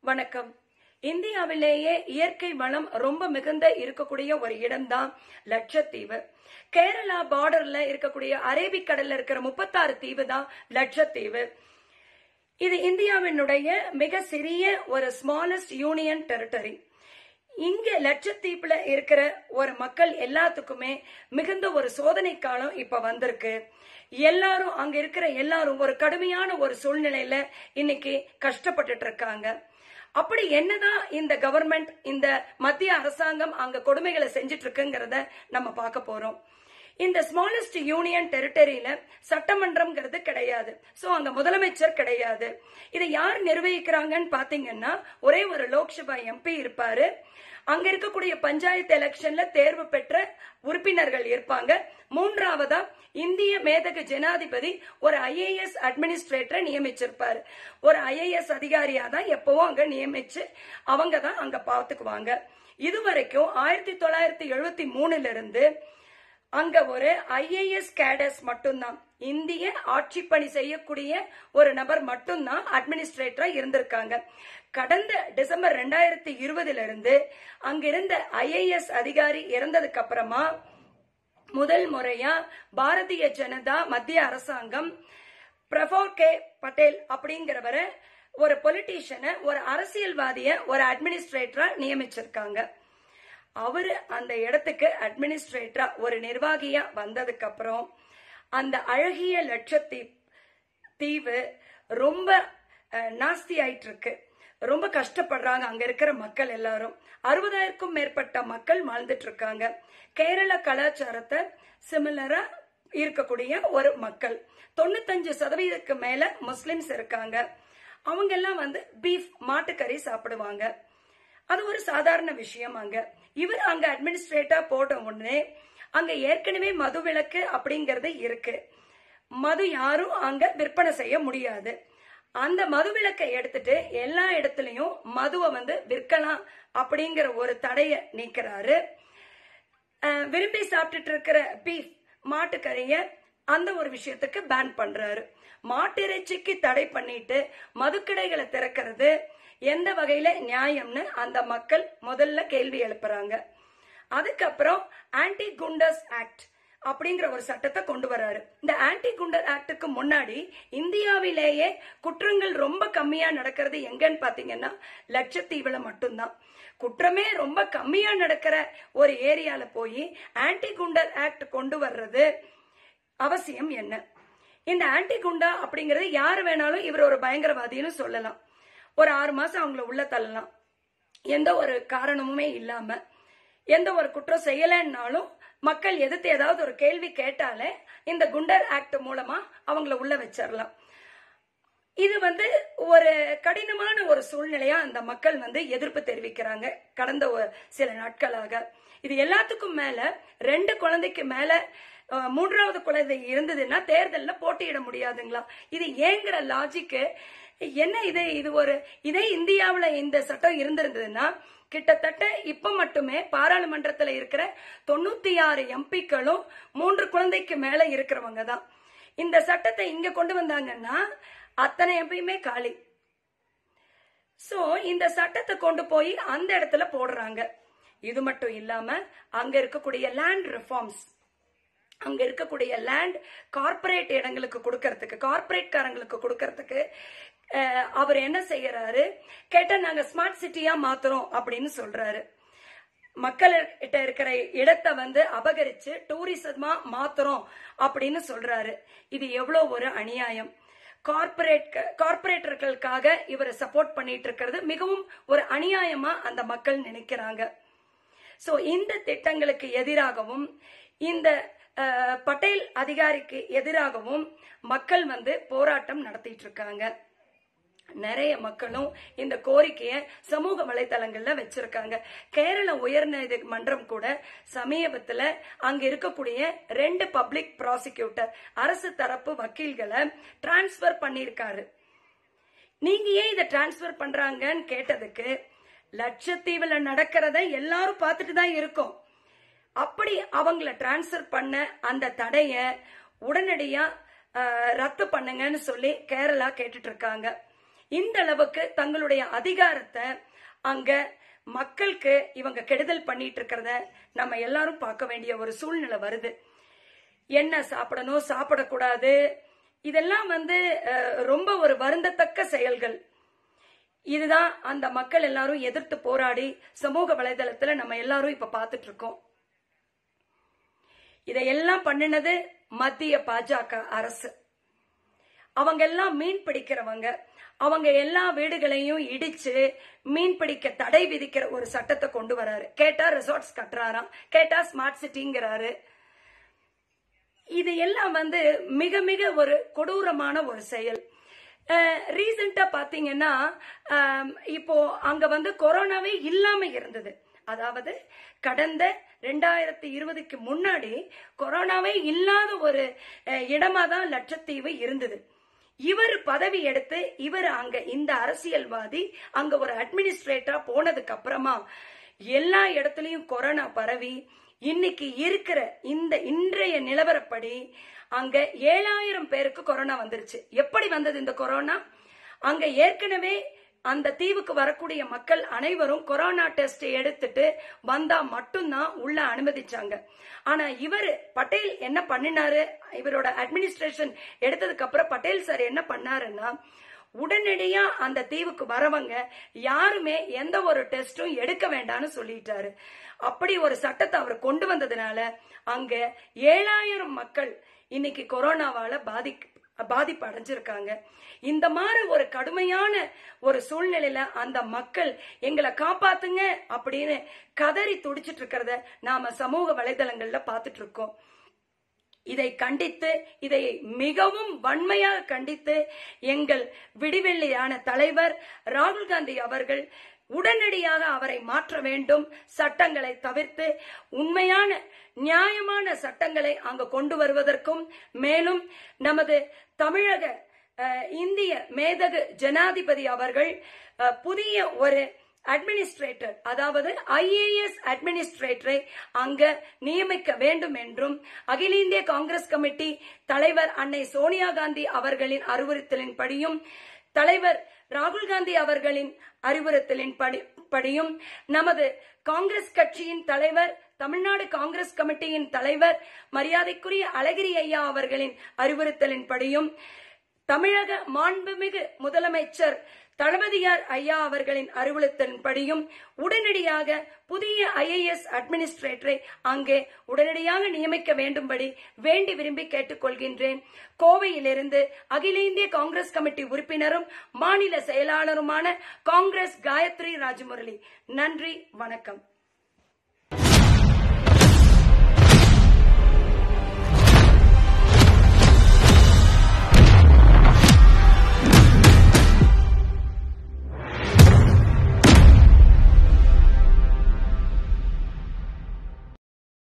வணக்கம் இந்தியாவிலேயே இயற்கை வளம் ரொம்ப மிகுந்த இருக்கக்கூடிய ஒரு இடம்தான் லட்சத்தீவு கேரளா பார்டர்ல இருக்கக்கூடிய அரேபிக்கடல்ல இருக்கிற முப்பத்தாறு தீவு தான் லட்சத்தீவு இது இந்தியாவினுடைய மிக சிறிய ஒரு ஸ்மாலஸ்ட் யூனியன் டெரிட்டரி இங்க லட்சத்தீப்புல இருக்கிற ஒரு மக்கள் எல்லாத்துக்குமே மிகுந்த ஒரு சோதனை காலம் இப்ப வந்திருக்கு எல்லாரும் அங்க இருக்கிற எல்லாரும் ஒரு கடுமையான ஒரு சூழ்நிலையில இன்னைக்கு கஷ்டப்பட்டுட்டு இருக்காங்க அப்படி என்னதான் இந்த கவர்மெண்ட் இந்த மத்திய அரசாங்கம் அங்க கொடுமைகளை செஞ்சிட்டு இருக்குங்கிறத நம்ம பார்க்க போறோம் இந்த ஸ்மாலஸ்ட் யூனியன் டெரிட்டரியில சட்டமன்றம்ங்கிறது கிடையாது சோ அங்க முதலமைச்சர் கிடையாது இதை யார் நிர்வகிக்கிறாங்கன்னு பாத்தீங்கன்னா ஒரே ஒரு லோக்சபா எம்பி இருப்பாரு அங்க இருக்கக்கூடிய பஞ்சாயத்து எலெக்ஷன்ல தேர்வு பெற்ற உறுப்பினர்கள் இருப்பாங்க மூன்றாவதா இந்திய மேதகு ஜனாதிபதி ஒரு ஐஏஎஸ் அட்மினிஸ்ட்ரேட்டரை நியமிச்சிருப்பாரு ஒரு ஐஏஎஸ் அதிகாரியா தான் எப்பவும் அங்க நியமிச்சு அவங்க தான் அங்க பாத்துக்குவாங்க இதுவரைக்கும் ஆயிரத்தி தொள்ளாயிரத்தி எழுபத்தி மூணுல இருந்து அங்க ஒரு ஐஏஎஸ் கேடர்ஸ் மட்டும்தான் இந்திய ஆட்சி பணி செய்யக்கூடிய ஒரு நபர் மட்டும்தான் அட்மினிஸ்ட்ரேட்டரா இருந்திருக்காங்க கடந்த டிசம்பர் ரெண்டாயிரத்தி இருபதுல இருந்து அங்கிருந்த ஐஏஎஸ் அதிகாரி இறந்ததுக்கு அப்புறமா முதல் முறையா பாரதிய ஜனதா மத்திய அரசாங்கம் பிரபோர் கே பட்டேல் அப்படிங்கிறவரை ஒரு பொலிட்டீஷியனை ஒரு அரசியல்வாதிய ஒரு அட்மினிஸ்ட்ரேட்டரா நியமிச்சிருக்காங்க அவரு அந்த இடத்துக்கு அட்மினிஸ்ட்ரேட்டரா ஒரு நிர்வாகியா வந்ததுக்கு அப்புறம் அந்த அழகிய லட்சத்தீப் தீவு ரொம்ப நாஸ்தி ஆயிட்டு இருக்கு ரொம்ப கஷ்டப்படுறாங்க அங்க இருக்கிற மக்கள் எல்லாரும் அறுபதாயிரக்கும் மேற்பட்ட மக்கள் வாழ்ந்துட்டு இருக்காங்க கேரள கலாச்சாரத்தை சிமிலரா இருக்கக்கூடிய ஒரு மக்கள் தொண்ணூத்தஞ்சு சதவீதத்துக்கு மேல முஸ்லிம்ஸ் இருக்காங்க அவங்க எல்லாம் வந்து பீஃப் மாட்டுக்கறி சாப்பிடுவாங்க அது ஒரு சாதாரண விஷயம் அங்க இவர் அங்க அட்மினிஸ்ட்ரேட்டா போட்ட உடனே அங்க ஏற்கனவே மது விலக்கு அப்படிங்கறது இருக்கு மது யாரும் அங்க விற்பனை செய்ய முடியாது அந்த மது விலக்கை எடுத்துட்டு எல்லா இடத்துலயும் மதுவை வந்து விற்கலாம் அப்படிங்கிற ஒரு தடைய நீக்கிறாரு விரும்பி சாப்பிட்டுட்டு இருக்கிற பீஃப் மாட்டுக்கறிய அந்த ஒரு விஷயத்துக்கு பேன் பண்றாரு மாட்டிறைச்சிக்கு தடை பண்ணிட்டு மதுக்கடைகளை திறக்கிறது எந்த வகையில நியாயம்னு அந்த மக்கள் முதல்ல கேள்வி எழுப்புறாங்க அதுக்கப்புறம் ஆன்டி குண்டர்ஸ் ஆக்ட் அப்படிங்கிற ஒரு சட்டத்தை கொண்டு வராரு இந்த ஆன்டி குண்டர் ஆக்டுக்கு முன்னாடி இந்தியாவிலேயே குற்றங்கள் ரொம்ப கம்மியா நடக்கிறது எங்கன்னு பாத்தீங்கன்னா லட்சத்தீவுல மட்டும்தான் குற்றமே ரொம்ப கம்மியா நடக்கிற ஒரு ஏரியால போய் ஆன்டி குண்டர் ஆக்ட் கொண்டு வர்றது அவசியம் என்ன இந்த ஆன்டி குண்டா அப்படிங்கறது யாரு வேணாலும் இவர் ஒரு பயங்கரவாதின்னு சொல்லலாம் ஒரு ஆறு மாசம் அவங்கள உள்ள தள்ளலாம் எந்த ஒரு காரணமுமே இல்லாம எந்த ஒரு குற்றம் செய்யலைன்னாலும் மக்கள் எதிர்த்து ஏதாவது ஒரு கேள்வி கேட்டாலே இந்த குண்டர் ஆக்ட் மூலமா அவங்கள உள்ள வச்சிடலாம் இது வந்து ஒரு கடினமான ஒரு சூழ்நிலையா அந்த மக்கள் வந்து எதிர்ப்பு தெரிவிக்கிறாங்க கடந்த சில நாட்களாக இது எல்லாத்துக்கும் மேல ரெண்டு குழந்தைக்கு மேல மூன்றாவது குழந்தை இருந்ததுன்னா தேர்தலில் போட்டியிட முடியாதுங்களா இது ஏங்கிற லாஜிக்கு என்ன இது இது ஒரு இதே இந்தியாவில் இந்த சட்டம் இருந்திருந்ததுன்னா கிட்டத்தட்ட இப்ப மட்டுமே பாராளுமன்றத்துல இருக்கிற தொண்ணூத்தி ஆறு எம்பிக்களும் மூன்று குழந்தைக்கு மேல இருக்கிறவங்க தான் இந்த சட்டத்தை இங்க கொண்டு வந்தாங்கன்னா அத்தனை எம்பியுமே காலி சோ இந்த சட்டத்தை கொண்டு போய் அந்த இடத்துல போடுறாங்க இது மட்டும் இல்லாம அங்க இருக்கக்கூடிய லேண்ட் ரிஃபார்ம்ஸ் அங்க இருக்கக்கூடிய லேண்ட் கார்பரேட் இடங்களுக்கு கொடுக்கறதுக்கு கார்பரேட் காரங்களுக்கு கொடுக்கறதுக்கு அவர் என்ன செய்யறாரு கேட்டா நாங்க ஸ்மார்ட் சிட்டியா மாத்துறோம் அப்படின்னு சொல்றாரு மக்கள்கிட்ட இருக்கிற இடத்தை வந்து அபகரிச்சு டூரிசமா மாத்துறோம் அப்படின்னு சொல்றாரு இது எவ்வளவு ஒரு அநியாயம் கார்பரேட் கார்பரேட்டர்களுக்காக இவரை சப்போர்ட் பண்ணிட்டு இருக்கிறது மிகவும் ஒரு அநியாயமா அந்த மக்கள் நினைக்கிறாங்க சோ இந்த திட்டங்களுக்கு எதிராகவும் இந்த பட்டேல் அதிகாரிக்கு எதிராகவும் மக்கள் வந்து போராட்டம் நடத்திட்டு இருக்காங்க நிறைய மக்களும் இந்த கோரிக்கையை சமூக வலைதளங்கள்ல வச்சிருக்காங்க கேரள உயர்நீதிமன்றம் கூட சமீபத்துல அங்க இருக்கக்கூடிய ரெண்டு பப்ளிக் ப்ராசிக்யூட்டர் அரசு தரப்பு வக்கீல்களை டிரான்ஸ்பர் பண்ணிருக்காரு நீங்க ஏன் இதை டிரான்ஸ்பர் பண்றாங்கன்னு கேட்டதுக்கு லட்சத்தீவுல நடக்கிறத எல்லாரும் பார்த்துட்டு தான் இருக்கோம் அப்படி அவங்கள டிரான்ஸ்பர் பண்ண அந்த தடைய உடனடியா ரத்து பண்ணுங்கன்னு சொல்லி கேரளா கேட்டுட்டு இருக்காங்க இந்த அளவுக்கு தங்களுடைய அதிகாரத்தை அங்க மக்களுக்கு இவங்க கெடுதல் பண்ணிட்டு இருக்கிறத நம்ம எல்லாரும் பார்க்க வேண்டிய ஒரு சூழ்நிலை வருது என்ன சாப்பிடணும் சாப்பிடக்கூடாது இதெல்லாம் வந்து அஹ், ரொம்ப ஒரு வருந்தத்தக்க செயல்கள் இதுதான் அந்த மக்கள் எல்லாரும் எதிர்த்து போராடி சமூக வலைதளத்துல நம்ம எல்லாரும் இப்ப பார்த்துட்டு இருக்கோம் இதையெல்லாம் பண்ணினது மத்திய பாஜக அரசு அவங்க எல்லாம் மீன் பிடிக்கிறவங்க அவங்க எல்லா வீடுகளையும் இடிச்சு மீன் பிடிக்க தடை விதிக்கிற ஒரு சட்டத்தை கொண்டு வராரு கேட்டா ரிசார்ட்ஸ் கட்டுறாராம் கேட்டா ஸ்மார்ட் சிட்டிங்கிறாரு இது எல்லாம் வந்து மிக மிக ஒரு கொடூரமான ஒரு செயல் ரீசெண்டா பாத்தீங்கன்னா அஹ், இப்போ அங்க வந்து கொரோனாவே இல்லாம இருந்தது அதாவது கடந்த ரெண்டாயிரத்தி இருபதுக்கு முன்னாடி கொரோனாவே இல்லாத ஒரு அஹ், இடமா தான் லட்சத்தீவு இருந்தது இவர் பதவி எடுத்து இவர் அங்க இந்த அரசியல்வாதி அங்க ஒரு அட்மினிஸ்ட்ரேட்டரா போனதுக்கு அப்புறமா எல்லா இடத்துலயும் கொரோனா பரவி இன்னைக்கு இருக்கிற இந்த இன்றைய நிலவரப்படி அங்க ஏழாயிரம் பேருக்கு கொரோனா வந்துருச்சு எப்படி வந்தது இந்த கொரோனா அங்க ஏற்கனவே அந்த தீவுக்கு வரக்கூடிய மக்கள் அனைவரும் கொரோனா டெஸ்ட் எடுத்துட்டு வந்தா மட்டும்தான் உள்ள அனுமதிச்சாங்க ஆனா இவர் பட்டேல் என்ன பண்ணினாரு இவரோட அட்மினிஸ்ட்ரேஷன் எடுத்ததுக்கு அப்புறம் பட்டேல் சார் என்ன பண்ணாருன்னா உடனடியா அந்த தீவுக்கு வரவங்க யாருமே எந்த ஒரு டெஸ்டும் எடுக்க வேண்டாம்னு சொல்லிட்டாரு அப்படி ஒரு சட்டத்தை அவர் கொண்டு வந்ததுனால அங்க ஏழாயிரம் மக்கள் இன்னைக்கு கொரோனாவால பாதி பாதிப்பு அடைஞ்சிருக்காங்க இந்த மாதிரி ஒரு கடுமையான ஒரு சூழ்நிலையில அந்த மக்கள் எங்களை காப்பாத்துங்க அப்படின்னு கதறி துடிச்சிட்டு இருக்கிறத நாம சமூக வலைதளங்கள்ல பார்த்துட்டு இருக்கோம் இதை கண்டித்து இதை மிகவும் வன்மையாக கண்டித்து எங்கள் விடிவெள்ளியான தலைவர் ராகுல் காந்தி அவர்கள் உடனடியாக அவரை மாற்ற வேண்டும் சட்டங்களை தவிர்த்து உண்மையான நியாயமான சட்டங்களை அங்கு கொண்டு வருவதற்கும் மேலும் நமது தமிழக அஹ், இந்திய மேதகு ஜனாதிபதி அவர்கள் அஹ், புதிய ஒரு அட்மினிஸ்ட்ரேட்டர் அதாவது ஐஏஎஸ் அட்மினிஸ்ட்ரேட்டரை அங்க நியமிக்க வேண்டும் என்றும் அகில இந்திய காங்கிரஸ் கமிட்டி தலைவர் அன்னை சோனியா காந்தி அவர்களின் அறிவுறுத்தலின்படியும் தலைவர் ராகுல் காந்தி அவர்களின் அறிவுறுத்தலின் படி- படியும் நமது காங்கிரஸ் கட்சியின் தலைவர் தமிழ்நாடு காங்கிரஸ் கமிட்டியின் தலைவர் மரியாதைக்குரிய அழகிரி ஐயா அவர்களின் அறிவுறுத்தலின்படியும் தமிழக மாண்புமிகு முதலமைச்சர் தளபதியார் ஐயா அவர்களின் அறிவுறுத்தலின்படியும் உடனடியாக புதிய ஐஏஎஸ் அட்மினிஸ்ட்ரேட்டரை அங்கே உடனடியாக நியமிக்க வேண்டும்படி வேண்டி விரும்பி கேட்டுக்கொள்கின்றேன் கோவையிலிருந்து அகில இந்திய காங்கிரஸ் கமிட்டி உறுப்பினரும் மாநில செயலாளருமான காங்கிரஸ் காயத்ரி ராஜமுரளி நன்றி வணக்கம்